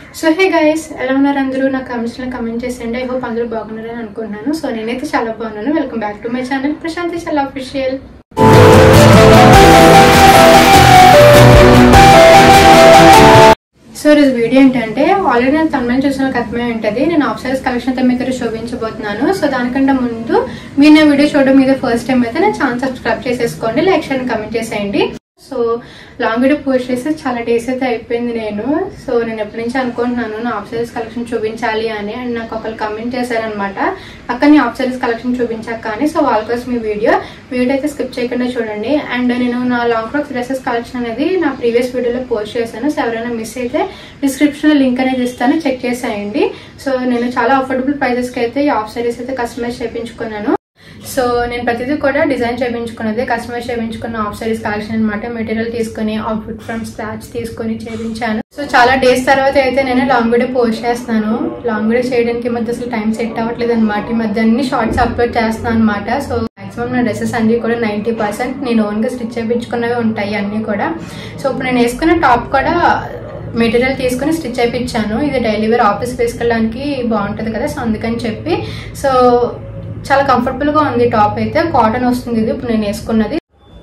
so hey guys ఎలా ఉన్నారు అందరూ నా కామెంట్స్లో కమెంట్ చేసేయండి ఐ హోప్ అందరూ బాగున్నారని అనుకుంటున్నాను సో నేనైతే చాలా బాగున్నాను welcome back to my channel Prashanthi చాలా అఫీషియల్ సో ఈరోజు వీడియో ఏంటంటే ఆల్రెడీ నేను తమిళ చూసిన కథమే ఉంటుంది నేను ఆఫ్ సారీస్ కలెక్షన్ అయితే మీకు చూపించబోతున్నాను సో దానికంటే ముందు మీరు నా వీడియో చూడడం మీద ఫస్ట్ టైం అయితే నా ఛానల్ సబ్స్క్రైబ్ చేసేసుకోండి లైక్ షేర్ కమెంట్ చేసేయండి సో లాంగ్ వీడియో పోస్ట్ చేసి చాలా డేస్ అయితే అయిపోయింది నేను సో నేను ఎప్పటి నుంచి అనుకుంటున్నాను నా ఆఫ్ సారీస్ కలెక్షన్ చూపించాలి అని అండ్ నాకు ఒకరు కమెంట్ చేశారనమాట అక్క నీ ఆఫ్ సారీస్ కలెక్షన్ చూపించాక కానీ సో వాళ్ళ కోసం ఈ వీడియో వీడియో అయితే స్కిప్ చేయకుండా చూడండి అండ్ నేను నా లాంగ్ ఫ్రాక్ డ్రెస్సెస్ కలెక్షన్ అనేది నా ప్రీవియస్ వీడియోలో పోస్ట్ చేశాను సో ఎవరైనా మిస్ అయితే డిస్క్రిప్షన్ లో లింక్ అనేది ఇస్తాను చెక్ చేసేయండి సో నేను చాలా అఫోర్డబుల్ ప్రైజెస్ కి అయితే ఈ ఆఫ్ సారీస్ అయితే కస్టమైజ్ చేయించుకున్నాను సో నేను ప్రతిదీ కూడా డిజైన్ చేయించుకున్నది కస్టమైజ్ చేయించుకున్న ఆఫ్ సారీస్ కలెక్షన్ అనమాట మెటీరియల్ తీసుకుని అవుట్ఫిట్ ఫ్రమ్ స్క్రాచ్ తీసుకుని చేయించాను సో చాలా డేస్ తర్వాత అయితే నేను లాంగ్ వీడియో పోస్ట్ చేస్తున్నాను లాంగ్ వీడియో చేయడానికి ఈ మధ్య అసలు టైం సెట్ అవ్వట్లేదు అనమాట ఈ మధ్య అన్ని షార్ట్స్ అప్లోడ్ చేస్తున్నాను అనమాట సో మాక్సిమం నా డ్రెస్సెస్ అన్ని కూడా నైంటీ పర్సెంట్ నేను ఓన్గా స్టిచ్ చేయించుకున్నవి ఉంటాయి అన్ని కూడా సో ఇప్పుడు నేను వేసుకున్న టాప్ కూడా మెటీరియల్ తీసుకుని స్టిచ్ చేయించాను ఇది డైలీ వేర్ ఆఫీస్ వేసుకెళ్ళడానికి బాగుంటుంది కదా సో అందుకని చెప్పి సో చాలా కంఫర్టబుల్ గా ఉంది టాప్ అయితే కాటన్ వస్తుంది ఇది ఇప్పుడు నేను వేసుకున్నది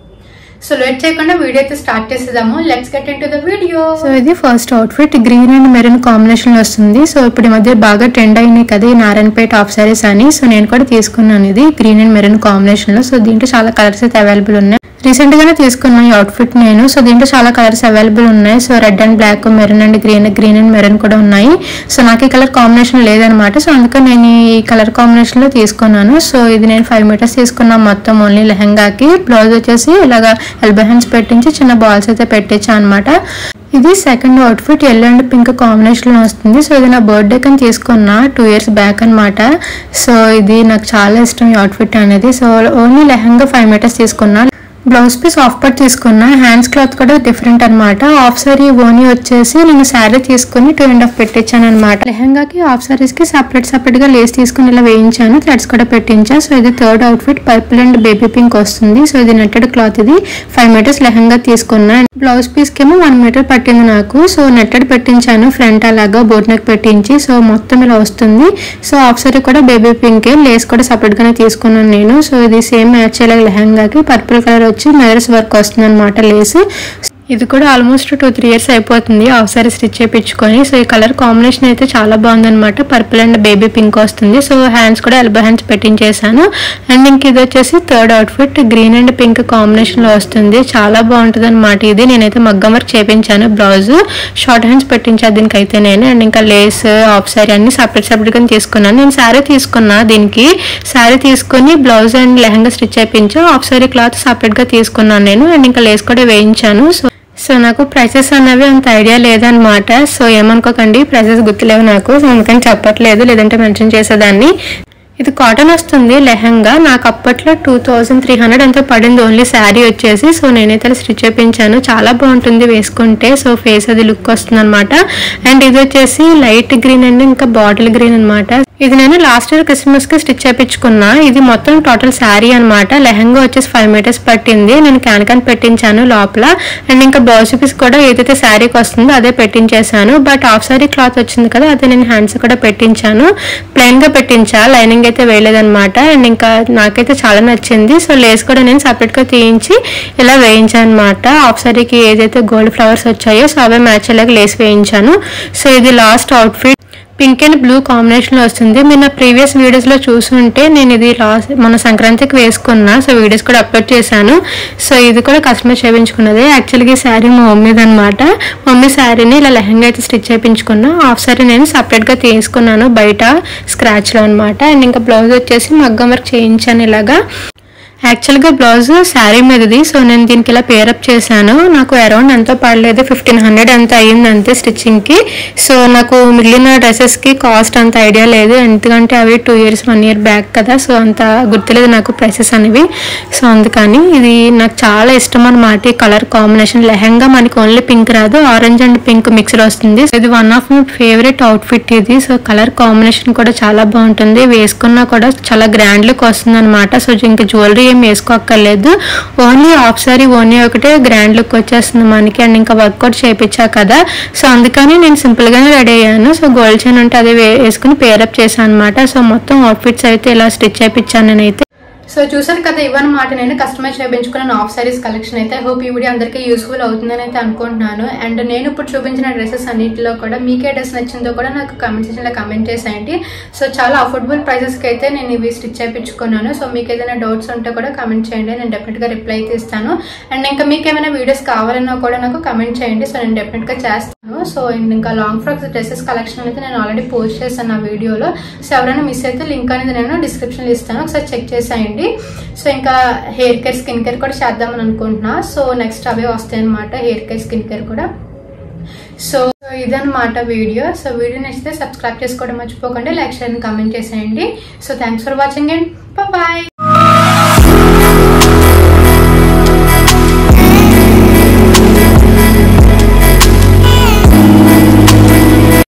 సో లేట్ చేయకుండా వీడియో అయితే స్టార్ట్ చేసేదాము let's get into the video so ఇది first outfit green and maroon combination లో వస్తుంది సో ఇప్పుడు ఈ మధ్య బాగా ట్రెండ్ అయినాయి కదా ఈ నారాయణపేట ఆఫ్ సారీస్ అని సో నేను కూడా తీసుకున్నాను ఇది గ్రీన్ అండ్ మెరూన్ కాంబినేషన్ లో సో దీంట్లో చాలా కలర్స్ అయితే అవైలబుల్ ఉన్నాయి రీసెంట్ గానే తీసుకున్నాను ఈ అవుట్ఫిట్ నేను సో దీంట్లో చాలా కలర్స్ అవైలబుల్ ఉన్నాయి so red and black maroon and green green and maroon కూడా ఉన్నాయి సో నాకు ఈ కలర్ కాంబినేషన్ లేదనమాట సో అందుకని నేను ఈ కలర్ కాంబినేషన్ లో తీసుకున్నాను సో ఇది నేను ఫైవ్ మీటర్స్ తీసుకున్నాను మొత్తం ఓన్లీ లెహంగాకి బ్లౌజ్ వచ్చేసి ఇలాగా ఎల్బో హ్యాండ్స్ పెట్టించి చిన్న బాల్స్ అయితే పెట్టించా అనమాట ఇది second outfit yellow and pink combination లో వస్తుంది సో ఇది నా బర్త్డే కని తీసుకున్నా టూ ఇయర్స్ బ్యాక్ అన్నమాట సో ఇది నాకు చాలా ఇష్టం ఈ అవుట్ఫిట్ అనేది so only lehenga five metres తీసుకున్నా బ్లౌజ్ పీస్ ఆఫ్ పట్ తీసుకున్నా హ్యాండ్స్ క్లాత్ కూడా డిఫరెంట్ అనమాట హాఫ్ సారీ ఓనీ వచ్చేసి నేను శారీ తీసుకుని టూ అండ్ హాఫ్ పెట్టించాను అనమాట లెహంగాకి హాఫ్ సారీస్ కి సపరేట్ సపరేట్ గా లేస్ తీసుకుని ఇలా వేయించాను థ్రెడ్స్ కూడా పెట్టించా సో ఇది third outfit purple and baby pink వస్తుంది సో ఇది నెట్టెడ్ క్లాత్ ఇది ఫైవ్ మీటర్స్ లెహంగా తీసుకున్నా బ్లౌజ్ పీస్ కేమో వన్ మీటర్ పట్టింది నాకు సో నెట్టెడ్ పెట్టించాను ఫ్రంట్ అలాగా బోట్ నెక్ పెట్టించి సో మొత్తం ఇలా వస్తుంది సో హాఫ్ సారీ కూడా బేబీ పింక్ లేస్ కూడా సపరేట్ గానే తీసుకున్నాను నేను సో ఇది సేమ్ మ్యాచ్ అయ్యేలాగా లెహంగాకి పర్పుల్ కలర్ వచ్చి మెదర్స్ వర్క్ వస్తుంది అనమాట లేస్ ఇది కూడా ఆల్మోస్ట్ టూ త్రీ ఇయర్స్ అయిపోతుంది హాఫ్ సారీ స్టిచ్ చేయించుకొని సో ఈ కలర్ కాంబినేషన్ అయితే చాలా బాగుందన్నమాట పర్పుల్ అండ్ బేబీ పింక్ వస్తుంది సో హ్యాండ్స్ కూడా ఎల్బో హ్యాండ్స్ పెట్టించేసాను అండ్ ఇంక ఇది వచ్చేసి third outfit green and pink combination లో వస్తుంది చాలా బాగుంటుంది అనమాట ఇది నేనైతే మగ్గం వర్క్ చేపించాను బ్లౌజ్ షార్ట్ హ్యాండ్స్ పెట్టించాను దీనికైతే నేను అండ్ ఇంకా లేస్ హాఫ్ సారీ అన్ని సపరేట్ సపరేట్ గా తీసుకున్నాను నేను శారీ తీసుకున్నా దీనికి శారీ తీసుకుని బ్లౌజ్ అండ్ లెహంగా స్టిచ్ చేయించా హాఫ్ సారీ క్లాత్ సపరేట్ గా తీసుకున్నాను నేను అండ్ ఇంకా లేస్ కూడా వేయించాను సో సో నాకు ప్రైసెస్ అన్నవి అంత ఐడియా లేదనమాట సో ఏమనుకోకండి ప్రైసెస్ గుర్తులేవు నాకు సో అందుకని చెప్పట్లేదు లేదంటే మెన్షన్ చేసేదాన్ని ఇది కాటన్ వస్తుంది లెహంగా నాకు అప్పట్లో టూ థౌజండ్ త్రీ హండ్రెడ్ అంతా పడింది ఓన్లీ శారీ వచ్చేసి సో నేనైతే అలా స్టిచ్ చేయించాను చాలా బాగుంటుంది వేసుకుంటే సో ఫేస్ అది లుక్ వస్తుంది అనమాట అండ్ ఇది వచ్చేసి లైట్ గ్రీన్ అండ్ ఇంకా బాటిల్ గ్రీన్ అనమాట ఇది నేను లాస్ట్ ఇయర్ క్రిస్మస్ కి స్టిచ్ చేయించుకున్నా ఇది మొత్తం టోటల్ శారీ అనమాట లెహంగా వచ్చేసి ఫైవ్ మీటర్స్ పట్టింది నేను క్యాన్ క్యాన్ పెట్టించాను లోపల అండ్ ఇంకా బ్లౌజ్ పీస్ కూడా ఏదైతే శారీకి వస్తుందో అదే పెట్టించేసాను బట్ హాఫ్ శారీ క్లాత్ వచ్చింది కదా అదే నేను హ్యాండ్స్ కూడా పెట్టించాను ప్లెయిన్ గా పెట్టించా లైనింగ్ అయితే వేయలేదన్నమాట అండ్ ఇంకా నాకైతే చాలా నచ్చింది సో లేస్ కూడా నేను సపరేట్ గా తీయించి ఇలా వేయించాను అనమాట హాఫ్ శారీకి ఏదైతే గోల్డ్ ఫ్లవర్స్ వచ్చాయో సో అవే మ్యాచ్ అయ్యేలాగా లేస్ వేయించాను సో ఇది last outfit pink and blue combination లో వస్తుంది మీరు నా ప్రీవియస్ వీడియోస్ లో చూసుంటే నేను ఇది లాస్ట్ మన సంక్రాంతికి వేసుకున్నా సో వీడియోస్ కూడా అప్లోడ్ చేశాను సో ఇది కూడా కస్టమర్ చేయించుకున్నది యాక్చువల్గా ఈ శారీ మా మమ్మీది అనమాట మమ్మీ శారీని ఇలా లెహంగా అయితే స్టిచ్ చేయించుకున్నా హాఫ్ శారీ నేను సపరేట్ గా తీసుకున్నాను బయట స్క్రాచ్ లో అనమాట అండ్ ఇంకా బ్లౌజ్ వచ్చేసి మగ్గం వర్క్ చేయించాను ఇలాగా యాక్చువల్గా బ్లౌజ్ శారీ మీదది సో నేను దీనికి ఇలా పేరప్ చేశాను నాకు అరౌండ్ ఎంతో పడలేదు ఫిఫ్టీన్ హండ్రెడ్ ఎంత అయ్యింది అంతే స్టిచ్చింగ్కి సో నాకు మిగిలిన డ్రెస్సెస్కి కాస్ట్ అంత ఐడియా లేదు ఎందుకంటే అవి two years one year back కదా సో అంత గుర్తులేదు నాకు ప్రైసెస్ అనేవి సో అందుకని ఇది నాకు చాలా ఇష్టం అనమాట ఈ కలర్ కాంబినేషన్ లెహంగా మనకి ఓన్లీ పింక్ రాదు ఆరెంజ్ అండ్ పింక్ మిక్స్డ్ వస్తుంది సో ఇది one of my favourite outfit ఇది సో కలర్ కాంబినేషన్ కూడా చాలా బాగుంటుంది వేసుకున్నా కూడా చాలా గ్రాండ్ లుక్ వస్తుంది అనమాట సో ఇంకా జ్యువెలరీ ఏం వేసుకోక్కర్లేదు ఓన్లీ హాఫ్ సారీ ఓన్లీ ఒకటే గ్రాండ్ లుక్ వచ్చేస్తుంది మనకి అండ్ ఇంకా వర్క్ కూడా చేయించా కదా సో అందుకని నేను సింపుల్ గానే రెడీ అయ్యాను సో గోల్డ్ చైన్ ఉంటే అదే వే- వేసుకుని పేరప్ చేశాను అనమాట సో మొత్తం అవుట్ఫిట్స్ అయితే ఇలా స్టిచ్ చేయించాను నేనైతే సో చూసారు కదా ఇవన్నమాట నేను కస్టమైజ్ చేయించుకున్న హాఫ్ సారీస్ కలెక్షన్ అయితే హోప్ ఈ వీడియో అందరికీ యూస్ఫుల్ అవుతుందని అయితే అనుకుంటున్నాను అండ్ నేను ఇప్పుడు చూపించిన డ్రెస్సెస్ అన్నింటిలో కూడా మీకే డ్రెస్ నచ్చిందో కూడా నాకు కామెంట్ సెక్షన్లో కమెంట్ చేసేయండి సో చాలా అఫోర్డబుల్ ప్రైసెస్కి అయితే నేను ఇవి స్టిచ్ చేయించుకున్నాను సో మీకు ఏదైనా డౌట్స్ ఉంటే కూడా కమెంట్ చేయండి నేను డెఫినెట్గా రిప్లై అయితే ఇస్తాను అండ్ ఇంకా మీకు ఏమైనా వీడియోస్ కావాలన్నా కూడా నాకు కమెంట్ చేయండి సో నేను డెఫినెట్గా చేస్తాను సో ఇంకా లాంగ్ ఫ్రాక్స్ డ్రెస్సెస్ కలెక్షన్ అయితే నేను ఆల్రెడీ పోస్ట్ చేశాను నా వీడియోలో సో ఎవరైనా మిస్ అయితే లింక్ అనేది నేను డిస్క్రిప్షన్లో ఇస్తాను ఒకసారి చెక్ చేసేయండి సో ఇంకా హెయిర్ కేర్ స్కిన్ కేర్ కూడా చేద్దామని అనుకుంటున్నా సో నెక్స్ట్ అవే వస్తాయి అనమాట హెయిర్ కేర్ స్కిన్ కేర్ కూడా సో ఇదన్నమాట వీడియో సో వీడియో నచ్చితే సబ్స్క్రైబ్ చేసుకోవడం మర్చిపోకండి లైక్ షేర్ కామెంట్ చేసేయండి so thanks for watching and bye